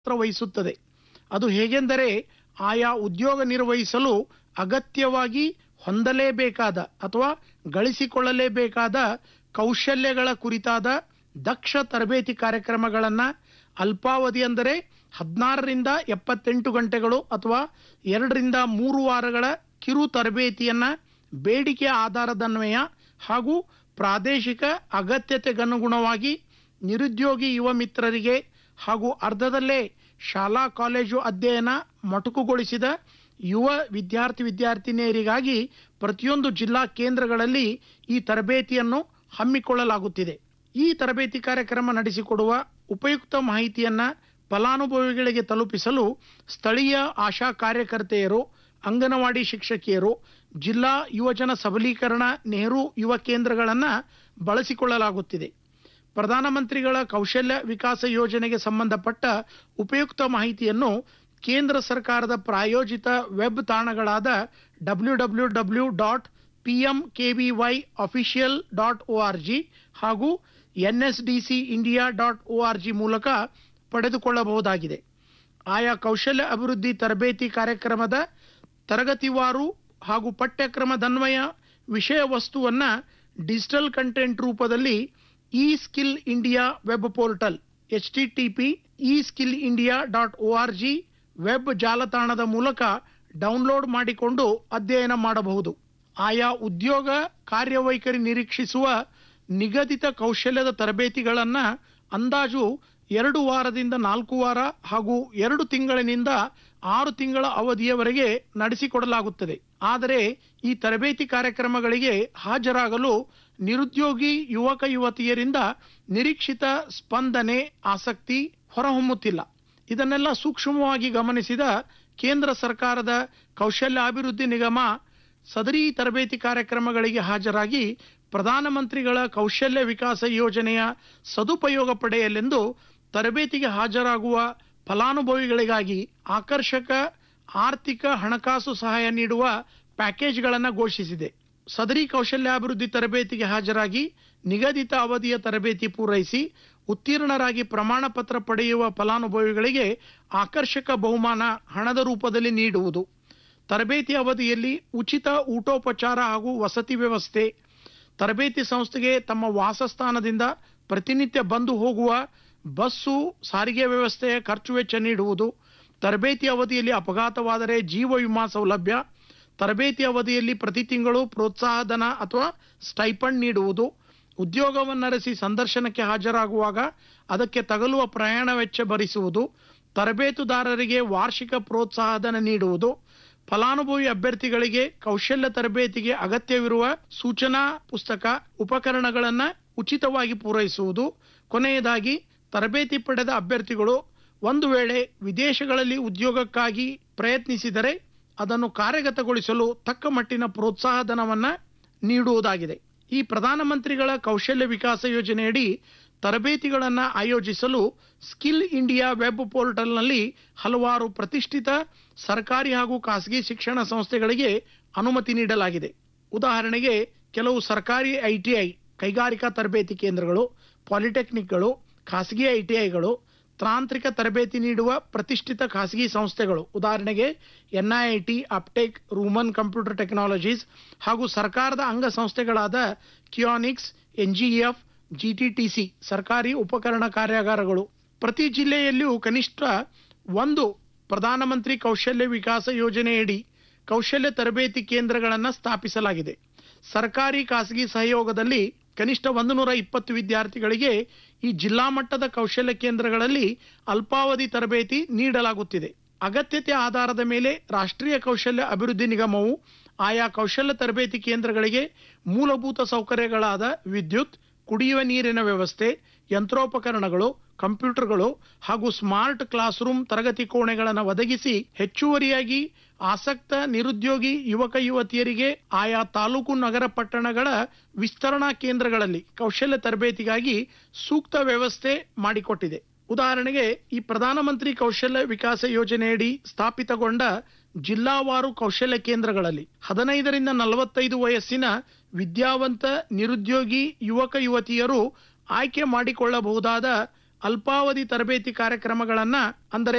ಪಾತ್ರ ವಹಿಸುತ್ತದೆ ಅದು ಹೇಗೆಂದರೆ ಆಯಾ ಉದ್ಯೋಗ ನಿರ್ವಹಿಸಲು ಅಗತ್ಯವಾಗಿ ಹೊಂದಲೇಬೇಕಾದ ಅಥವಾ ಗಳಿಸಿಕೊಳ್ಳಲೇಬೇಕಾದ ಕೌಶಲ್ಯಗಳ ಕುರಿತಾದ ದಕ್ಷ ತರಬೇತಿ ಕಾರ್ಯಕ್ರಮಗಳನ್ನು ಅಲ್ಪಾವಧಿ ಅಂದರೆ ಹದಿನಾರರಿಂದ ಎಪ್ಪತ್ತೆಂಟು ಗಂಟೆಗಳು ಅಥವಾ ಎರಡರಿಂದ ಮೂರು ವಾರಗಳ ಕಿರು ತರಬೇತಿಯನ್ನ ಬೇಡಿಕೆ ಆಧಾರದನ್ವಯ ಹಾಗೂ ಪ್ರಾದೇಶಿಕ ಅಗತ್ಯತೆಗನುಗುಣವಾಗಿ ನಿರುದ್ಯೋಗಿ ಯುವ ಮಿತ್ರರಿಗೆ ಹಾಗೂ ಅರ್ಧದಲ್ಲೇ ಶಾಲಾ ಕಾಲೇಜು ಅಧ್ಯಯನ ಮೊಟಕುಗೊಳಿಸಿದ ಯುವ ವಿದ್ಯಾರ್ಥಿ ವಿದ್ಯಾರ್ಥಿನಿಯರಿಗಾಗಿ ಪ್ರತಿಯೊಂದು ಜಿಲ್ಲಾ ಕೇಂದ್ರಗಳಲ್ಲಿ ಈ ತರಬೇತಿಯನ್ನು ಹಮ್ಮಿಕೊಳ್ಳಲಾಗುತ್ತಿದೆ ಈ ತರಬೇತಿ ಕಾರ್ಯಕ್ರಮ ನಡೆಸಿಕೊಡುವ ಉಪಯುಕ್ತ ಮಾಹಿತಿಯನ್ನ ಫಲಾನುಭವಿಗಳಿಗೆ ತಲುಪಿಸಲು ಸ್ಥಳೀಯ ಆಶಾ ಕಾರ್ಯಕರ್ತೆಯರು ಅಂಗನವಾಡಿ ಶಿಕ್ಷಕಿಯರು ಜಿಲ್ಲಾ ಯುವಜನ ಸಬಲೀಕರಣ ನೆಹರು ಯುವ ಕೇಂದ್ರಗಳನ್ನು ಬಳಸಿಕೊಳ್ಳಲಾಗುತ್ತಿದೆ ಪ್ರಧಾನಮಂತ್ರಿಗಳ ಕೌಶಲ್ಯ ವಿಕಾಸ ಯೋಜನೆಗೆ ಸಂಬಂಧಪಟ್ಟ ಉಪಯುಕ್ತ ಮಾಹಿತಿಯನ್ನು ಕೇಂದ್ರ ಸರ್ಕಾರದ ಪ್ರಾಯೋಜಿತ ವೆಬ್ ತಾಣಗಳಾದ W W W dot P M K V Y official dot O R G ಹಾಗೂ N S D C India dot O R G ಮೂಲಕ ಪಡೆದುಕೊಳ್ಳಬಹುದಾಗಿದೆ ಆಯಾ ಕೌಶಲ್ಯ ಅಭಿವೃದ್ಧಿ ತರಬೇತಿ ಕಾರ್ಯಕ್ರಮದ ತರಗತಿವಾರು ಹಾಗೂ ಪಠ್ಯಕ್ರಮದನ್ವಯ ವಿಷಯ ವಸ್ತುವನ್ನ ಡಿಜಿಟಲ್ ಕಂಟೆಂಟ್ ರೂಪದಲ್ಲಿ E skill India web portal H T T P E skill India dot O R G web ಜಾಲತಾಣದ ಮೂಲಕ ಡೌನ್ಲೋಡ್ ಮಾಡಿಕೊಂಡು ಅಧ್ಯಯನ ಮಾಡಬಹುದು ಆಯಾ ಉದ್ಯೋಗ ಕಾರ್ಯವೈಖರಿ ನಿರೀಕ್ಷಿಸುವ ನಿಗದಿತ ಕೌಶಲ್ಯದ ತರಬೇತಿಗಳನ್ನ ಅಂದಾಜು ಎರಡು ವಾರದಿಂದ ನಾಲ್ಕು ವಾರ ಹಾಗೂ ಎರಡು ತಿಂಗಳಿನಿಂದ ಆರು ತಿಂಗಳ ಅವಧಿಯವರೆಗೆ ನಡೆಸಿಕೊಡಲಾಗುತ್ತದೆ ಆದರೆ ಈ ತರಬೇತಿ ಕಾರ್ಯಕ್ರಮಗಳಿಗೆ ಹಾಜರಾಗಲು ನಿರುದ್ಯೋಗಿ ಯುವಕ ಯುವತಿಯರಿಂದ ನಿರೀಕ್ಷಿತ ಸ್ಪಂದನೆ ಆಸಕ್ತಿ ಹೊರಹೊಮ್ಮುತ್ತಿಲ್ಲ ಇದನ್ನೆಲ್ಲ ಸೂಕ್ಷ್ಮವಾಗಿ ಗಮನಿಸಿದ ಕೇಂದ್ರ ಸರ್ಕಾರದ ಕೌಶಲ್ಯ ಅಭಿವೃದ್ಧಿ ನಿಗಮ ಸದರಿ ತರಬೇತಿ ಕಾರ್ಯಕ್ರಮಗಳಿಗೆ ಹಾಜರಾಗಿ ಪ್ರಧಾನಮಂತ್ರಿಗಳ ಕೌಶಲ್ಯ ವಿಕಾಸ ಯೋಜನೆಯ ಸದುಪಯೋಗ ಪಡೆಯಲೆಂದು ತರಬೇತಿಗೆ ಹಾಜರಾಗುವ ಫಲಾನುಭವಿಗಳಿಗಾಗಿ ಆಕರ್ಷಕ ಆರ್ಥಿಕ ಹಣಕಾಸು ಸಹಾಯ ನೀಡುವ ಪ್ಯಾಕೇಜ್ಗಳನ್ನು ಘೋಷಿಸಿದೆ ಸದರಿ ಕೌಶಲ್ಯಾಭಿವೃದ್ಧಿ ತರಬೇತಿಗೆ ಹಾಜರಾಗಿ ನಿಗದಿತ ಅವಧಿಯ ತರಬೇತಿ ಪೂರೈಸಿ ಉತ್ತೀರ್ಣರಾಗಿ ಪ್ರಮಾಣ ಪತ್ರ ಪಡೆಯುವ ಫಲಾನುಭವಿಗಳಿಗೆ ಆಕರ್ಷಕ ಬಹುಮಾನ ಹಣದ ರೂಪದಲ್ಲಿ ನೀಡುವುದು ತರಬೇತಿ ಅವಧಿಯಲ್ಲಿ ಉಚಿತ ಊಟೋಪಚಾರ ಹಾಗೂ ವಸತಿ ವ್ಯವಸ್ಥೆ ತರಬೇತಿ ಸಂಸ್ಥೆಗೆ ತಮ್ಮ ವಾಸಸ್ಥಾನದಿಂದ ಪ್ರತಿನಿತ್ಯ ಬಂದು ಹೋಗುವ ಬಸ್ಸು ಸಾರಿಗೆ ವ್ಯವಸ್ಥೆಯ ಖರ್ಚು ವೆಚ್ಚ ನೀಡುವುದು ತರಬೇತಿ ಅವಧಿಯಲ್ಲಿ ಅಪಘಾತವಾದರೆ ಜೀವ ವಿಮಾ ಸೌಲಭ್ಯ ತರಬೇತಿ ಅವಧಿಯಲ್ಲಿ ಪ್ರತಿ ತಿಂಗಳು ಪ್ರೋತ್ಸಾಹಧನ ಅಥವಾ ಸ್ಟೈಪಂಡ್ ನೀಡುವುದು ಉದ್ಯೋಗವನ್ನರಸಿ ಸಂದರ್ಶನಕ್ಕೆ ಹಾಜರಾಗುವಾಗ ಅದಕ್ಕೆ ತಗಲುವ ಪ್ರಯಾಣ ವೆಚ್ಚ ಭರಿಸುವುದು ತರಬೇತುದಾರರಿಗೆ ವಾರ್ಷಿಕ ಪ್ರೋತ್ಸಾಹಧನ ನೀಡುವುದು ಫಲಾನುಭವಿ ಅಭ್ಯರ್ಥಿಗಳಿಗೆ ಕೌಶಲ್ಯ ತರಬೇತಿಗೆ ಅಗತ್ಯವಿರುವ ಸೂಚನಾ ಪುಸ್ತಕ ಉಪಕರಣಗಳನ್ನು ಉಚಿತವಾಗಿ ಪೂರೈಸುವುದು ಕೊನೆಯದಾಗಿ ತರಬೇತಿ ಪಡೆದ ಅಭ್ಯರ್ಥಿಗಳು ಒಂದು ವೇಳೆ ವಿದೇಶಗಳಲ್ಲಿ ಉದ್ಯೋಗಕ್ಕಾಗಿ ಪ್ರಯತ್ನಿಸಿದರೆ ಅದನ್ನು ಕಾರ್ಯಗತಗೊಳಿಸಲು ತಕ್ಕ ಮಟ್ಟಿನ ಪ್ರೋತ್ಸಾಹಧನವನ್ನ ನೀಡುವುದಾಗಿದೆ ಈ ಪ್ರಧಾನಮಂತ್ರಿಗಳ ಕೌಶಲ್ಯ ವಿಕಾಸ ಯೋಜನೆಯಡಿ ತರಬೇತಿಗಳನ್ನು ಆಯೋಜಿಸಲು ಸ್ಕಿಲ್ ಇಂಡಿಯಾ ವೆಬ್ ಪೋರ್ಟಲ್ನಲ್ಲಿ ಹಲವಾರು ಪ್ರತಿಷ್ಠಿತ ಸರ್ಕಾರಿ ಹಾಗೂ ಖಾಸಗಿ ಶಿಕ್ಷಣ ಸಂಸ್ಥೆಗಳಿಗೆ ಅನುಮತಿ ನೀಡಲಾಗಿದೆ ಉದಾಹರಣೆಗೆ ಕೆಲವು ಸರ್ಕಾರಿ ಐಟಿಐ ಕೈಗಾರಿಕಾ ತರಬೇತಿ ಕೇಂದ್ರಗಳು ಪಾಲಿಟೆಕ್ನಿಕ್ಗಳು ಖಾಸಗಿ ಐಟಿಐಗಳು ತಾಂತ್ರಿಕ ತರಬೇತಿ ನೀಡುವ ಪ್ರತಿಷ್ಠಿತ ಖಾಸಗಿ ಸಂಸ್ಥೆಗಳು ಉದಾಹರಣೆಗೆ ಎನ್ಐಐಟಿ ಅಪ್ಟೆಕ್ ರೂಮನ್ ಕಂಪ್ಯೂಟರ್ ಟೆಕ್ನಾಲಜೀಸ್ ಹಾಗೂ ಸರ್ಕಾರದ ಅಂಗಸಂಸ್ಥೆಗಳಾದ ಕಿಯಾನಿಕ್ಸ್ ಎನ್ಜಿಇಎಫ್ ಜಿಟಿಟಿಸಿ ಸರ್ಕಾರಿ ಉಪಕರಣ ಕಾರ್ಯಾಗಾರಗಳು ಪ್ರತಿ ಜಿಲ್ಲೆಯಲ್ಲಿಯೂ ಕನಿಷ್ಠ ಒಂದು ಪ್ರಧಾನಮಂತ್ರಿ ಕೌಶಲ್ಯ ವಿಕಾಸ ಯೋಜನೆಯಡಿ ಕೌಶಲ್ಯ ತರಬೇತಿ ಕೇಂದ್ರಗಳನ್ನು ಸ್ಥಾಪಿಸಲಾಗಿದೆ ಸರ್ಕಾರಿ ಖಾಸಗಿ ಸಹಯೋಗದಲ್ಲಿ ಕನಿಷ್ಠ ಒಂದು ನೂರ ಇಪ್ಪತ್ತು ವಿದ್ಯಾರ್ಥಿಗಳಿಗೆ ಈ ಜಿಲ್ಲಾ ಮಟ್ಟದ ಕೌಶಲ್ಯ ಕೇಂದ್ರಗಳಲ್ಲಿ ಅಲ್ಪಾವಧಿ ತರಬೇತಿ ನೀಡಲಾಗುತ್ತಿದೆ ಅಗತ್ಯತೆ ಆಧಾರದ ಮೇಲೆ ರಾಷ್ಟ್ರೀಯ ಕೌಶಲ್ಯ ಅಭಿವೃದ್ಧಿ ನಿಗಮವು ಆಯಾ ಕೌಶಲ್ಯ ತರಬೇತಿ ಕೇಂದ್ರಗಳಿಗೆ ಮೂಲಭೂತ ಸೌಕರ್ಯಗಳಾದ ವಿದ್ಯುತ್ ಕುಡಿಯುವ ನೀರಿನ ವ್ಯವಸ್ಥೆ ಯಂತ್ರೋಪಕರಣಗಳು ಕಂಪ್ಯೂಟರ್ಗಳು ಹಾಗೂ ಸ್ಮಾರ್ಟ್ ಕ್ಲಾಸ್ ರೂಮ್ ತರಗತಿ ಕೋಣೆಗಳನ್ನು ಒದಗಿಸಿ ಹೆಚ್ಚುವರಿಯಾಗಿ ಆಸಕ್ತ ನಿರುದ್ಯೋಗಿ ಯುವಕ ಯುವತಿಯರಿಗೆ ಆಯಾ ತಾಲೂಕು ನಗರ ಪಟ್ಟಣಗಳ ವಿಸ್ತರಣಾ ಕೇಂದ್ರಗಳಲ್ಲಿ ಕೌಶಲ್ಯ ತರಬೇತಿಗಾಗಿ ಸೂಕ್ತ ವ್ಯವಸ್ಥೆ ಮಾಡಿಕೊಟ್ಟಿದೆ ಉದಾಹರಣೆಗೆ ಈ ಪ್ರಧಾನಮಂತ್ರಿ ಕೌಶಲ್ಯ ವಿಕಾಸ ಯೋಜನೆಯಡಿ ಸ್ಥಾಪಿತಗೊಂಡ ಜಿಲ್ಲಾವಾರು ಕೌಶಲ್ಯ ಕೇಂದ್ರಗಳಲ್ಲಿ ಹದಿನೈದರಿಂದ ನಲವತ್ತೈದು ವಯಸ್ಸಿನ ವಿದ್ಯಾವಂತ ನಿರುದ್ಯೋಗಿ ಯುವಕ ಯುವತಿಯರು ಆಯ್ಕೆ ಮಾಡಿಕೊಳ್ಳಬಹುದಾದ ಅಲ್ಪಾವಧಿ ತರಬೇತಿ ಕಾರ್ಯಕ್ರಮಗಳನ್ನ ಅಂದರೆ